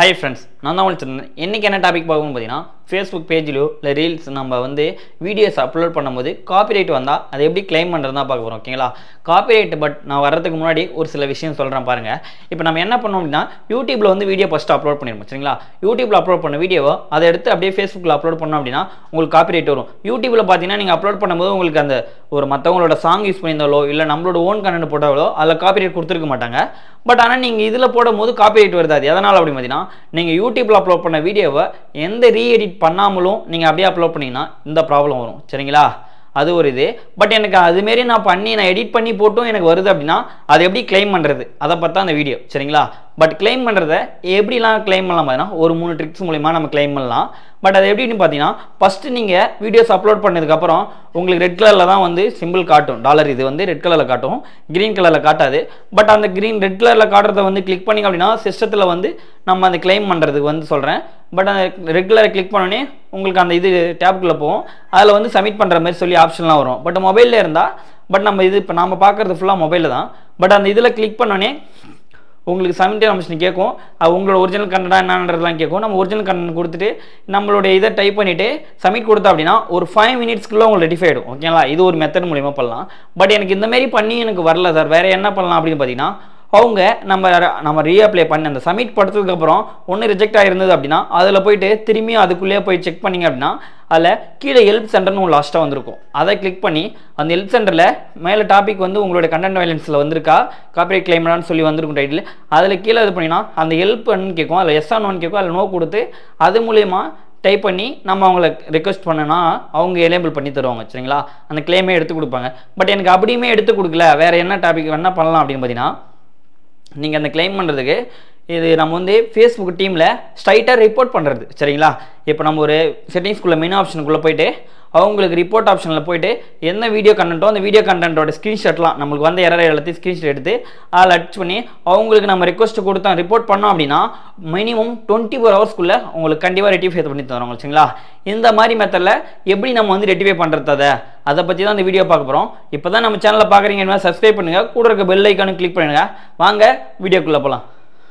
hi friends நான் தான் வச்சிருந்தேன் இன்றைக்கி என்ன டாபிக் பார்க்கணும் பார்த்தீங்கன்னா ஃபேஸ்புக் பேஜ்லையோ இல்லை ரீல்ஸ் நம்ம வந்து வீடியோஸ் அப்லோட் பண்ணும்போது காப்பிரைட் வந்தால் அதை எப்படி க்ளைம் பண்ணுறது தான் பார்க்க போகிறோம் ஓகேங்களா காப்பிரைட் பட் நான் வர்றதுக்கு முன்னாடி ஒரு சில விஷயம் சொல்கிறேன் பாருங்கள் இப்போ நம்ம என்ன பண்ணோம் அப்படின்னா யூடியூப்பில் வந்து வீடியோ ஃபஸ்ட்டு அப்லோட் பண்ணிருப்போம் சரிங்களா யூடியூப்பில் அப்லோட் பண்ண வீடியோவை அதை எடுத்து அப்படியே ஃபேஸ்புக்கில் அப்லோட் பண்ணோம் அப்படின்னா உங்களுக்கு காப்பிரைட் வரும் யூடியூப்பில் பார்த்தீங்கன்னா நீங்கள் அப்லோட் பண்ணும்போது உங்களுக்கு அந்த ஒரு மற்றவங்களோட சாங் யூஸ் பண்ணியிருந்தாலோ இல்லை நம்மளோட ஓன் கண்டென்ட் போட்டாலோ அதில் காப்பிரைட் கொடுத்துருக்க மாட்டாங்க பட் ஆனால் நீங்கள் இதில் போடும்போது காப்பிரைட் வருது அது எதனால் அப்படி பார்த்தீங்கன்னா நீங்கள் யூடியூப்பில் அப்லோட் பண்ண வீடியோவை எந்த ரீஎடிட் பண்ணாமலும் நீங்கள் அப்படியே அப்லோட் பண்ணிங்கன்னா இந்த ப்ராப்ளம் வரும் சரிங்களா அது ஒரு இது பட் எனக்கு அதுமாரி நான் பண்ணி நான் எடிட் பண்ணி போட்டும் எனக்கு வருது அப்படின்னா அதை எப்படி க்ளைம் பண்ணுறது அதை பார்த்தா அந்த வீடியோ சரிங்களா பட் க்ளைம் பண்ணுறத எப்படிலாம் க்ளைம் பண்ணலாம் பார்த்தீங்கன்னா ஒரு மூணு ட்ரிக்ஸ் மூலிமா நம்ம க்ளைம் பண்ணலாம் பட் அது எப்படின்னு பார்த்தீங்கன்னா ஃபஸ்ட்டு நீங்கள் வீடியோஸ் அப்லோட் பண்ணதுக்கப்புறம் உங்களுக்கு ரெட் கலரில் தான் வந்து சிம்பிள் காட்டும் டாலர் இது வந்து ரெட் கலரில் காட்டும் க்ரீன் கலரில் காட்டாது பட் அந்த க்ரீன் ரெட் கலரில் காட்டுறத வந்து கிளிக் பண்ணிங்க அப்படின்னா சிஸ்டத்தில் வந்து நம்ம அந்த க்ளைம் பண்ணுறதுக்கு வந்து சொல்கிறேன் பட் அந்த ரெட் கலரை கிளிக் பண்ணோடனே உங்களுக்கு அந்த இது டேப்குள்ளே போகும் அதில் வந்து சப்மிட் பண்ணுற மாதிரி சொல்லி ஆப்ஷன்லாம் வரும் பட் மொபைலில் இருந்தால் பட் நம்ம இது இப்போ நம்ம பார்க்குறது ஃபுல்லாக மொபைலில் தான் பட் அந்த இதில் கிளிக் பண்ணோடனே உங்களுக்கு சப்மிட் ஆப்ஷன் கேட்கும் அது உங்களோட ஒரிஜினல் கண்டா என்னன்றதுலாம் கேட்கும் நம்ம ஒரிஜினல் கண்டென்ட் கொடுத்துட்டு நம்மளுடைய இதை டைப் பண்ணிவிட்டு சப்மிட் கொடுத்தா அப்படின்னா ஒரு ஃபைவ் மினிட்ஸ்க்குள்ளே உங்களுக்கு ரெடிஃபை ஆகிடும் ஓகேங்களா இது ஒரு மெத்தட் மூலிமா பண்ணலாம் பட் எனக்கு இந்த மாதிரி பண்ணி எனக்கு வரல சார் வேறு என்ன பண்ணலாம் அப்படின்னு பார்த்தீங்கன்னா அவங்க நம்ம நம்ம ரீஅப்ளை பண்ணி அந்த சப்மிட் படுத்ததுக்கப்புறம் ஒன்று ரிஜெக்ட் ஆகிருந்தது அப்படின்னா அதில் போயிட்டு திரும்பியும் அதுக்குள்ளேயே போய் செக் பண்ணிங்க அப்படின்னா அதில் கீழே ஹெல்ப் சென்டர்னு ஒரு லாஸ்ட்டாக வந்திருக்கும் அதை கிளிக் பண்ணி அந்த ஹெல்ப் சென்டரில் மேலே டாபிக் வந்து உங்களுடைய கண்டென்ட் வைலன்ஸில் வந்திருக்கா காப்பிரைட் கிளைம்லான்னு சொல்லி வந்திருக்கும் டைட்டில் அதில் கீழே இது பண்ணினா அந்த ஹெல்ப்னு கேட்கும் அதில் எஸ் ஆன் ஒன் கேட்கும் அதில் நோ கொடுத்து அது மூலயமா டைப் பண்ணி நம்ம அவங்கள ரெக்வஸ்ட் பண்ணனா அவங்க எனேபிள் பண்ணி தருவாங்க சரிங்களா அந்த கிளைமே எடுத்து கொடுப்பாங்க பட் எனக்கு அப்படியுமே எடுத்து கொடுக்கல வேறு என்ன டாபிக் என்ன பண்ணலாம் அப்படின்னு பார்த்தீங்கன்னா நீங்கள் அந்த கிளைம் பண்ணுறதுக்கு இது நம்ம வந்து ஃபேஸ்புக் டீமில் ஸ்ட்ரைட்டாக ரிப்போர்ட் பண்ணுறது சரிங்களா இப்போ நம்ம ஒரு செட்டிங்ஸ்குள்ளே மெயின் ஆப்ஷனுக்குள்ளே போயிட்டு அவங்களுக்கு ரிப்போர்ட் ஆப்ஷனில் போயிட்டு என்ன வீடியோ கண்டென்ட்டோ அந்த வீடியோ கண்டென்ட்டோட ஸ்க்ரீன்ஷாட்லாம் நம்மளுக்கு வந்து எரர் எல்லாத்தையும் ஸ்க்ரீன்ஷாட் எடுத்து அதில் அடிச் பண்ணி அவங்களுக்கு நம்ம ரெக்வஸ்ட் கொடுத்தோம் ரிப்போர்ட் பண்ணோம் அப்படின்னா மினிமம் டுவெண்ட்டி ஃபோர் ஹவர்ஸ்க்குள்ளே உங்களுக்கு கண்டிப்பாக ரெட்டிஃபை பண்ணி தருவாங்க சரிங்களா இந்த மாதிரி மெத்தடில் எப்படி நம்ம வந்து ரெட்டிஃபை பண்ணுறது அதை அதை பற்றி தான் இந்த வீடியோ பார்க்க போகிறோம் இப்போ தான் நம்ம சேனலில் பார்க்குறீங்கன்னா சப்ஸ்கிரைப் பண்ணுங்கள் கூட இருக்க பெல் ஐக்கானு கிளிக் பண்ணுங்கள் வாங்க வீடியோக்குள்ளே போகலாம்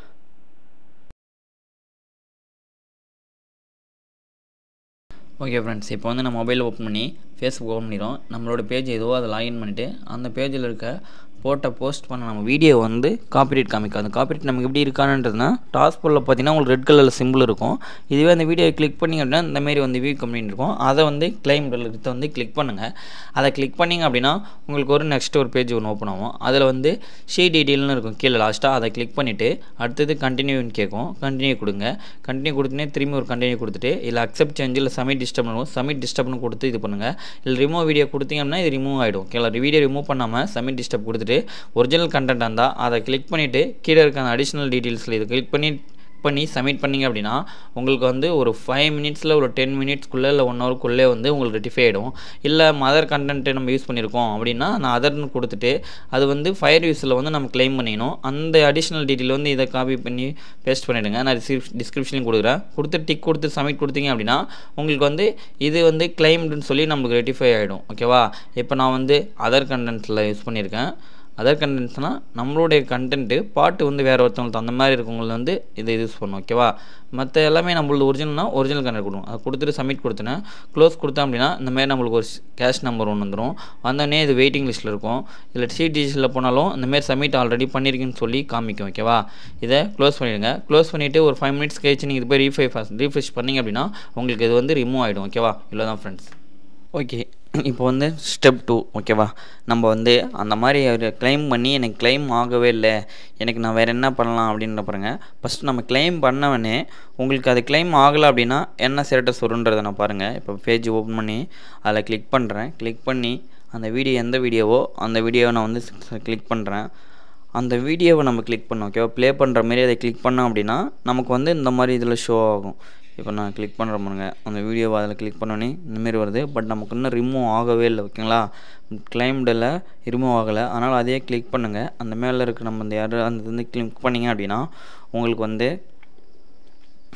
ஓகே ஃப்ரெண்ட்ஸ் இப்போ வந்து நம்ம மொபைல் ஓப்பன் பண்ணி ஃபேஸ்புக் ஓப்பன் பண்ணிடுறோம் நம்மளோட பேஜ் எதுவோ அதை லாகின் பண்ணிவிட்டு அந்த பேஜில் இருக்க போட்ட போஸ்ட் பண்ண நம்ம வீடியோ வந்து காப்பிரைட் காமிக்கும் அந்த காப்பிரைட் நமக்கு எப்படி இருக்கானுன்றதுனா டாஸ் போலில் பார்த்தீங்கன்னா உங்களுக்கு ரெட் கலரில் சிம்பிள் இருக்கும் இதுவே அந்த வீடியோ கிளிக் பண்ணிங்க அப்படின்னா இந்த மாதிரி வந்து வியூ கம்பெனி இருக்கும் அதை வந்து கிளைம் எடுத்து வந்து கிளிக் பண்ணுங்கள் அதை கிளிக் பண்ணிங்க அப்படின்னா உங்களுக்கு ஒரு நெக்ஸ்ட் ஒரு பேஜ் ஒன்று ஓப்பன் ஆகும் அதில் வந்து ஷீ டீட்டெயில்னு இருக்கும் கீழே லாஸ்ட்டாக அதை கிளிக் பண்ணிவிட்டு அடுத்தது கண்டினியூன்னு கேட்கும் கண்டினியூ கொடுங்க கண்டினியூ கொடுத்துனே திரும்பி ஒரு கண்டினியூ கொடுத்துட்டு இல்லை அக்செப்ட் சேஞ்ச் இல்லை சமிட் டிஸ்டர்ப் பண்ணுவோம் சமிட் டிஸ்டர்ப்னு கொடுத்து இது பண்ணுங்கள் இல்லை ரிமூவ் வீடியோ கொடுத்தீங்க அப்படின்னா இது ரிமூவ் ஆகிடும் ஓகேங்களா வீடியோ ரிமூவ் பண்ணாமல் சமிட் டிஸ்டர்ப் கொடுத்துட்டு ஒரிஜினல் கண்டென்ட் இருந்தால் அதை கிளிக் பண்ணிவிட்டு கீழே இருக்க அந்த அடிஷ்னல் டீட்டெயில்ஸில் இது கிளிக் பண்ணி பண்ணி சப்மிட் பண்ணிங்க அப்படின்னா உங்களுக்கு வந்து ஒரு ஃபைவ் மினிட்ஸில் ஒரு டென் மினிட்ஸ்க்குள்ளே இல்லை ஒன் ஹவருக்குள்ளே வந்து உங்களுக்கு ரெட்டிஃபை ஆகிடும் இல்லை மதர் கண்டென்ட்டு நம்ம யூஸ் பண்ணியிருக்கோம் அப்படின்னா நான் அதர்னு கொடுத்துட்டு அது வந்து ஃபயர் யூஸில் வந்து நம்ம கிளைம் பண்ணிடணும் அந்த அடிஷ்னல் டீட்டெயில் வந்து இதை காப்பி பண்ணி பேஸ்ட் பண்ணிவிடுங்க நான் டிஸ்கிரிப்ஷன்லையும் கொடுக்குறேன் கொடுத்து டிக் கொடுத்து சப்மிட் கொடுத்தீங்க அப்படின்னா உங்களுக்கு வந்து இது வந்து கிளைம்டுன்னு சொல்லி நம்மளுக்கு ரெட்டிஃபை ஆகிடும் ஓகேவா இப்போ நான் வந்து அதர் கண்டென்ட்டில் யூஸ் பண்ணியிருக்கேன் அதர் கண்டென்ட்ஸ்னால் நம்மளுடைய கண்டென்ட்டு பாட்டு வந்து வேறு ஒருத்தவங்களுக்கு அந்த மாதிரி இருக்கவங்கள வந்து இதை யூஸ் பண்ணும் ஓகேவா மற்ற எல்லாமே நம்மளது ஒரிஜினல்னால் ஒரிஜினல் கண்டென்ட் கொடுக்கும் அதை கொடுத்துட்டு சப்மிட் கொடுத்தேன்னா க்ளோஸ் கொடுத்தோம் அப்படின்னா இந்த மாதிரி நம்மளுக்கு ஒரு கேஷ் நம்பர் ஒன்று வந்துடும் வந்தோடனே இது வெயிட்டிங் லிஸ்ட்டில் இருக்கும் இல்லை சிடிசியில் போனாலும் இந்தமாரி சப்மிட் ஆல்ரெடி பண்ணியிருக்குன்னு சொல்லி காமிக்கும் ஓகேவா இதை க்ளோஸ் பண்ணிவிடுங்க க்ளோஸ் பண்ணிவிட்டு ஒரு ஃபைவ் மினிட்ஸ் கழிச்சு நீங்கள் இது போய் ரீஃபை ரீஃப்ரெஷ் பண்ணிங்க அப்படின்னா உங்களுக்கு இது வந்து ரிமூவ் ஆகிடும் ஓகேவா இவ்வளோ தான் ஃப்ரெண்ட்ஸ் ஓகே இப்போ வந்து ஸ்டெப் டூ ஓகேவா நம்ம வந்து அந்த மாதிரி ஒரு கிளைம் பண்ணி எனக்கு கிளைம் ஆகவே இல்லை எனக்கு நான் வேறு என்ன பண்ணலாம் அப்படின்ற பாருங்க ஃபஸ்ட்டு நம்ம கிளைம் பண்ணவனே உங்களுக்கு அது கிளைம் ஆகலை அப்படின்னா என்ன ஸ்டேட்டஸ் வருன்றதை நான் பாருங்கள் இப்போ பேஜ் ஓப்பன் பண்ணி அதில் கிளிக் பண்ணுறேன் கிளிக் பண்ணி அந்த வீடியோ எந்த வீடியோவோ அந்த வீடியோவை நான் வந்து கிளிக் பண்ணுறேன் அந்த வீடியோவை நம்ம கிளிக் பண்ணோம் ஓகேவா ப்ளே பண்ணுற மாரி அதை கிளிக் பண்ணோம் அப்படின்னா நமக்கு வந்து இந்த மாதிரி இதில் ஷோ ஆகும் இப்போ நான் கிளிக் பண்ணுற பாருங்க அந்த வீடியோவை அதில் கிளிக் பண்ணோன்னே இந்தமாரி வருது பட் நமக்கு இன்னும் ரிமூவ் ஆகவே இல்லை ஓகேங்களா கிளைம்டில் ரிமூவ் ஆகலை அதனால் அதையே கிளிக் பண்ணுங்கள் அந்த மேலே இருக்க நம்ம அந்த யார் அந்த வந்து கிளிக் பண்ணிங்க அப்படின்னா உங்களுக்கு வந்து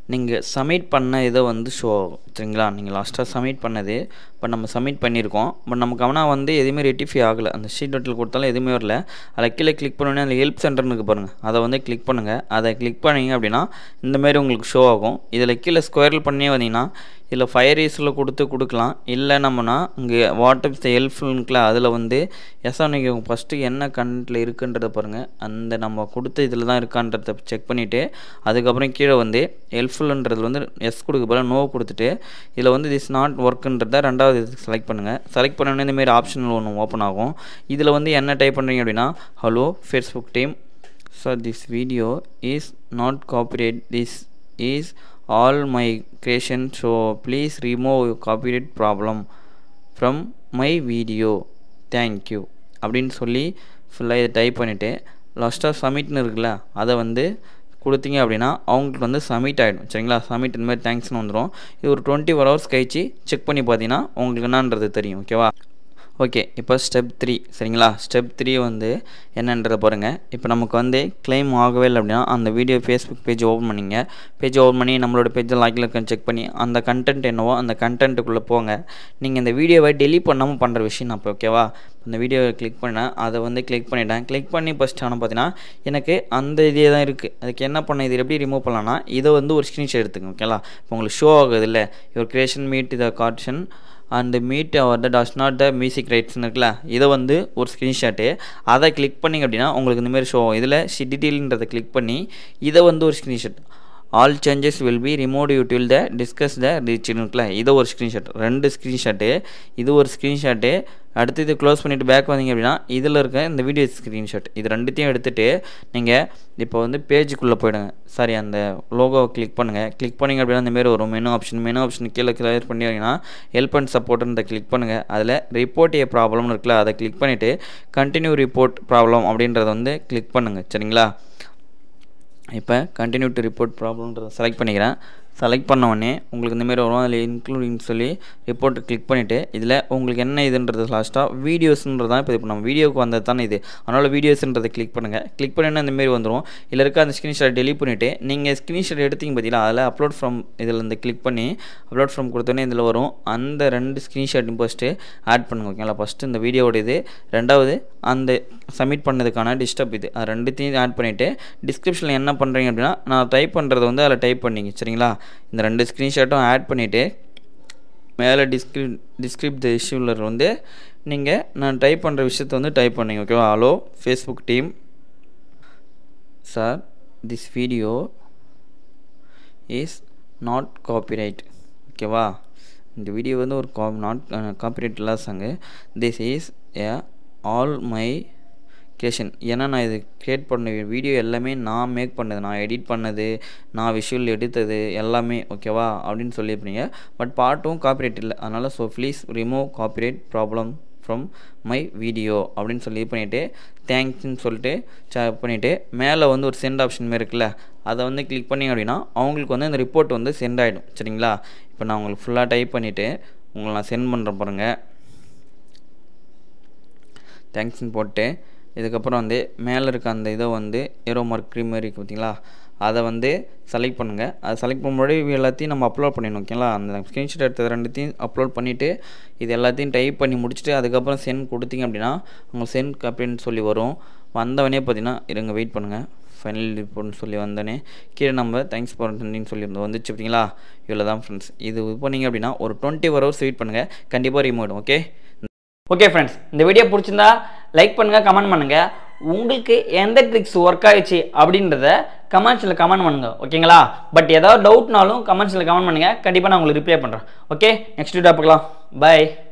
நீங்கள் சப்மிட் பண்ண இதை வந்து ஷோ ஆகும் சரிங்களா நீங்கள் லாஸ்ட்டாக சப்மிட் பண்ணது பட் நம்ம சப்மிட் பண்ணியிருக்கோம் பட் நமக்கு ஆனால் வந்து எதுவுமே ரெட்டிஃபை ஆகலை அந்த ஷீட் நோட்டில் கொடுத்தாலும் எதுவுமே வரல அதில் கீழே கிளிக் பண்ணோன்னே அதில் ஹெல்ப் சென்டர்னு இருக்கு பாருங்கள் அதை வந்து கிளிக் பண்ணுங்கள் அதை கிளிக் பண்ணீங்க அப்படின்னா இந்த மாதிரி உங்களுக்கு ஷோ ஆகும் இதில் கீழே ஸ்கொயரில் பண்ணி வந்தீங்கன்னா இதில் ஃபயர் ஈஸில் கொடுத்து கொடுக்கலாம் இல்லை நம்மனா இங்கே வாட்ஸ்அப் த ஹெல்ப்ஃபுல்னுக்குல அதில் வந்து எஸ் நீங்கள் ஃபஸ்ட்டு என்ன கண்டென்ட்டில் இருக்குன்றதை பாருங்கள் அந்த நம்ம கொடுத்த இதில் தான் இருக்கான்றத செக் பண்ணிவிட்டு அதுக்கப்புறம் கீழே வந்து ஹெல்ப்ஃபுல்ன்றது வந்து எஸ் கொடுக்க போல நோ கொடுத்துட்டு இதில் வந்து திஸ் நாட் ஒர்க்குன்றத ரெண்டாவது இது செலக்ட் பண்ணுங்கள் செலக்ட் பண்ணோன்னே இந்தமாரி ஆப்ஷன் ஒன்று ஓப்பன் ஆகும் இதில் வந்து என்ன டைப் பண்ணுறீங்க அப்படின்னா hello Facebook team so this video is not copyright this is all my creation so please remove copyright problem from my video thank you அப்படின்னு சொல்லி ஃபுல்லாக இதை டைப் பண்ணிவிட்டு லாஸ்ட்டாக சப்மிட்னு இருக்குல்ல அதை வந்து கொடுத்தீங்க அப்படின்னா அவங்களுக்கு வந்து சப்மிட் ஆகிடும் சரிங்களா சப்மிட் இந்த மாதிரி தேங்க்ஸ்னு வந்துடும் இது ஒரு டுவெண்ட்டி ஃபோர் ஹவர்ஸ் கழிச்சு செக் பண்ணி பார்த்தீங்கன்னா உங்களுக்கு என்னன்றது தெரியும் ஓகேவா ஓகே இப்போ ஸ்டெப் த்ரீ சரிங்களா ஸ்டெப் த்ரீ வந்து என்னன்றதை பாருங்கள் இப்போ நமக்கு வந்து கிளைம் ஆகவே இல்லை அப்படின்னா அந்த வீடியோ ஃபேஸ்புக் பேஜ் ஓப்பன் பண்ணிங்க பேஜ் ஓப்பன் பண்ணி நம்மளோட பேஜை லாக்கில் இருக்க செக் பண்ணி அந்த கண்டென்ட் என்னவோ அந்த கண்டென்ட்டுக்குள்ளே போங்க நீங்கள் இந்த வீடியோவை டெலிட் பண்ணாமல் பண்ணுற விஷயம் நான் இப்போ ஓகேவா இந்த வீடியோவை கிளிக் பண்ணேன் அதை வந்து கிளிக் பண்ணிட்டேன் கிளிக் பண்ணி ஃபஸ்ட் ஆனால் பார்த்தீங்கன்னா எனக்கு அந்த இதே தான் இருக்குது அதுக்கு என்ன பண்ண இது எப்படி ரிமூவ் பண்ணலாம்னா இதை வந்து ஒரு ஸ்க்ரீன்ஷாட் எடுத்துக்கோங்க ஓகேங்களா இப்போ உங்களுக்கு ஷோ ஆகுது இல்லை your creation meet the caution and meet our the does not the music ரைட்ஸ்னு இருக்குல்ல இதை வந்து ஒரு ஸ்க்ரீன்ஷாட்டு அதை கிளிக் பண்ணிங்க அப்படின்னா உங்களுக்கு இந்தமாரி ஷோ ஆகும் இதில் ஷி டீட்டெயில்ன்றதை கிளிக் பண்ணி இதை வந்து ஒரு screenshot all changes will be remote you till the discuss the ரீச்னு இருக்குல்ல இதை ஒரு ஸ்க்ரீன்ஷாட் ரெண்டு ஸ்க்ரீன்ஷாட்டு இது ஒரு ஸ்க்ரீன்ஷாட்டு அடுத்து இது க்ளோஸ் பண்ணிவிட்டு பேக் வந்தீங்க அப்படின்னா இதில் இருக்க இந்த வீடியோ ஸ்க்ரீன்ஷாட் இது ரெண்டுத்தையும் எடுத்துகிட்டு நீங்கள் இப்போ வந்து பேஜுக்குள்ளே போயிடுங்க சாரி அந்த லோகோவை கிளிக் பண்ணுங்கள் கிளிக் பண்ணிங்க அப்படின்னா இந்தமாரி வரும் மெனு ஆப்ஷன் மெனு ஆப்ஷன் கீழே கிளியர் பண்ணிங்கன்னா ஹெல்ப் அண்ட் சப்போர்ட்ன்றதை கிளிக் பண்ணுங்கள் அதில் ரிப்போர்ட் ஏ ப்ராப்ளம்னு இருக்குல்ல அதை கிளிக் பண்ணிவிட்டு கண்டினியூ ரிப்போர்ட் ப்ராப்ளம் அப்படின்றத வந்து கிளிக் பண்ணுங்கள் சரிங்களா இப்போ கண்டினியூ டு ரிப்போர்ட் ப்ராப்ளம்ன்றதை செலக்ட் பண்ணிக்கிறேன் செலக்ட் பண்ண உடனே உங்களுக்கு இந்தமாரி வரும் அதில் இன்க்ளூடிங் சொல்லி ரிப்போர்ட் கிளிக் பண்ணிவிட்டு இதில் உங்களுக்கு என்ன இதுன்றது லாஸ்ட்டாக வீடியோஸ்ன்றது தான் இப்போ இப்போ நம்ம வீடியோக்கு வந்தது தானே இது அதனால் வீடியோஸ்ன்றதை கிளிக் பண்ணுங்கள் கிளிக் பண்ணினா இந்தமாரி வந்துடும் இதில் இருக்க அந்த ஸ்க்ரீன்ஷாட் டெலிட் பண்ணிவிட்டு நீங்கள் ஸ்க்ரீன்ஷாட் எடுத்தீங்க பார்த்தீங்களா அதில் அப்லோட் ஃப்ரம் இதில் இந்த கிளிக் பண்ணி அப்லோட் ஃப்ரம் கொடுத்தோன்னே இதில் வரும் அந்த ரெண்டு ஸ்க்ரீன்ஷாட்டும் ஃபஸ்ட்டு ஆட் பண்ணுங்க ஓகேங்களா ஃபஸ்ட்டு இந்த வீடியோட இது ரெண்டாவது அந்த சப்மிட் பண்ணதுக்கான டிஸ்டர்ப் இது அது ரெண்டுத்தையும் ஆட் பண்ணிவிட்டு டிஸ்கிரிப்ஷனில் என்ன பண்ணுறீங்க அப்படின்னா நான் டைப் பண்ணுறது வந்து அதில் டைப் பண்ணிங்க சரிங்களா இந்த ரெண்டு ஸ்க்ரீன்ஷாட்டும் ஆட் பண்ணிவிட்டு மேலே டிஸ்கிரி டிஸ்கிரிப் த இஷ்யூவில் வந்து நீங்கள் நான் டைப் பண்ணுற விஷயத்த வந்து டைப் பண்ணிங்க ஓகேவா hello Facebook team sir this video is not copyright ஓகேவா இந்த வீடியோ வந்து ஒரு கா நாட் காப்பிரைட் இல்லா song this is a all my creation ஏன்னா நான் இது க்ரியேட் பண்ண வீடியோ எல்லாமே நான் மேக் பண்ணது நான் எடிட் பண்ணது நான் விஷுவல் எடுத்தது எல்லாமே ஓகேவா அப்படின்னு சொல்லியிருப்பீங்க பட் பாட்டும் காப்பிரைட் இல்லை அதனால் so please remove copyright problem from my video அப்படின்னு சொல்லி இது பண்ணிவிட்டு தேங்க்ஸ்ன்னு சொல்லிட்டு ச பண்ணிவிட்டு மேலே வந்து ஒரு சென்ட் ஆப்ஷன் மாரி இருக்குல்ல அதை வந்து கிளிக் பண்ணிங்க அப்படின்னா அவங்களுக்கு வந்து அந்த ரிப்போர்ட் வந்து சென்ட் ஆகிடும் சரிங்களா இப்போ நான் உங்களுக்கு ஃபுல்லாக டைப் பண்ணிவிட்டு உங்களை நான் சென்ட் பண்ணுறேன் பாருங்கள் தேங்க்ஸ்ன்னு போட்டு இதுக்கப்புறம் வந்து மேலே இருக்க அந்த இதை வந்து ஏரோ மார்க் மாதிரி இருக்குது பார்த்தீங்களா அதை வந்து செலக்ட் பண்ணுங்கள் அதை செலக்ட் பண்ணும்போது இவ எல்லாத்தையும் நம்ம அப்லோட் பண்ணிடணும் ஓகேங்களா அந்த ஸ்க்ரீன்ஷாட் எடுத்தது ரெண்டுத்தையும் அப்லோட் பண்ணிவிட்டு இது எல்லாத்தையும் டைப் பண்ணி முடிச்சுட்டு அதுக்கப்புறம் சென்ட் கொடுத்தீங்க அப்படின்னா உங்களுக்கு சென்ட் அப்படின்னு சொல்லி வரும் வந்தவனே பார்த்தீங்கன்னா இருங்க வெயிட் பண்ணுங்கள் ஃபைனல் ரிப்போர்ட்னு சொல்லி வந்தோடனே கீழே நம்ம தேங்க்ஸ் ஃபார் அட்டெண்டிங் சொல்லியிருந்தோம் வந்துச்சு பார்த்தீங்களா இவ்வளோ தான் ஃப்ரெண்ட்ஸ் இது இது பண்ணிங்க அப்படின்னா ஒரு டுவெண்ட்டி ஃபோர் ஹவர்ஸ் வெயிட் பண்ணுங்கள் கண்டிப்பாக ரிமோட் ஓகே ஓகே ஃப்ரெண்ட்ஸ் இந்த வீடியோ பிடிச்சிருந்தா லைக் பண்ணுங்கள் கமெண்ட் பண்ணுங்கள் உங்களுக்கு எந்த ட்ரிக்ஸ் ஒர்க் ஆயிடுச்சு அப்படின்றத கமெண்ட்ஸில் கமெண்ட் பண்ணுங்கள் ஓகேங்களா பட் ஏதாவது டவுட்னாலும் கமெண்ட்ஸில் கமெண்ட் பண்ணுங்கள் கண்டிப்பாக நான் உங்களுக்கு ரிப்ளை பண்ணுறேன் ஓகே நெக்ஸ்ட் வீடியோ பார்க்கலாம் பாய்